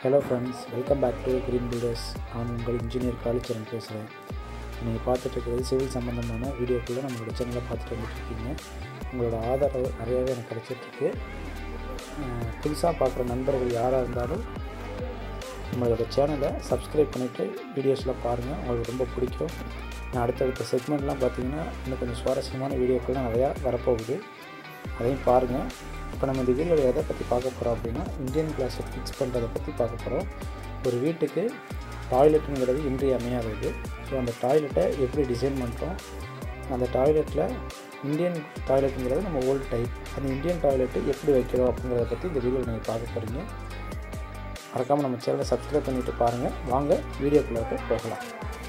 hello friends welcome back to green builders நான் உங்கள் engineer Kalicharan பேசுகிறேன் நீங்கள் பார்த்துட்டு இருக்கிறது சிவில் சம்மந்தமான வீடியோக்குள்ளே நம்மளோட சேனலை பார்த்துட்டு வந்துட்டுருக்கீங்க உங்களோட ஆதரவு நிறையாவே எனக்கு கிடச்சிட்ருக்கு புதுசாக பார்க்குற நண்பர்கள் யாராக இருந்தாலும் நம்மளோட சேனலை சப்ஸ்கிரைப் பண்ணிவிட்டு வீடியோஸ்லாம் பாருங்கள் உங்களுக்கு ரொம்ப பிடிக்கும் நான் அடுத்தடுத்த செக்மெண்ட்லாம் பார்த்தீங்கன்னா இன்னும் கொஞ்சம் சுவாரஸ்யமான வீடியோக்கள்லாம் நிறையா வரப்போகுது அதையும் பாருங்கள் இப்போ நம்ம இந்த வீடியோவில் எதை பற்றி பார்க்க போகிறோம் அப்படின்னா இந்தியன் கிளாஸை ஃபிக்ஸ் பண்ணுறதை பற்றி பார்க்க போகிறோம் ஒரு வீட்டுக்கு டாய்லெட்டுங்கிறது இன்றியமையாதது ஸோ அந்த டாய்லெட்டை எப்படி டிசைன் பண்ணுறோம் அந்த டாய்லெட்டில் இந்தியன் டாய்லெட்டுங்கிறது நம்ம ஓல்டு டைப் அந்த இந்தியன் டாய்லெட்டு எப்படி வைக்கிறோம் அப்படிங்கிறத பற்றி இந்த வீடியோவில் நீங்கள் பார்க்க போகிறீங்க மறக்காமல் நம்ம சேனலை சப்ஸ்கிரைப் பண்ணிவிட்டு பாருங்கள் வாங்க வீடியோக்குள்ளே போகலாம்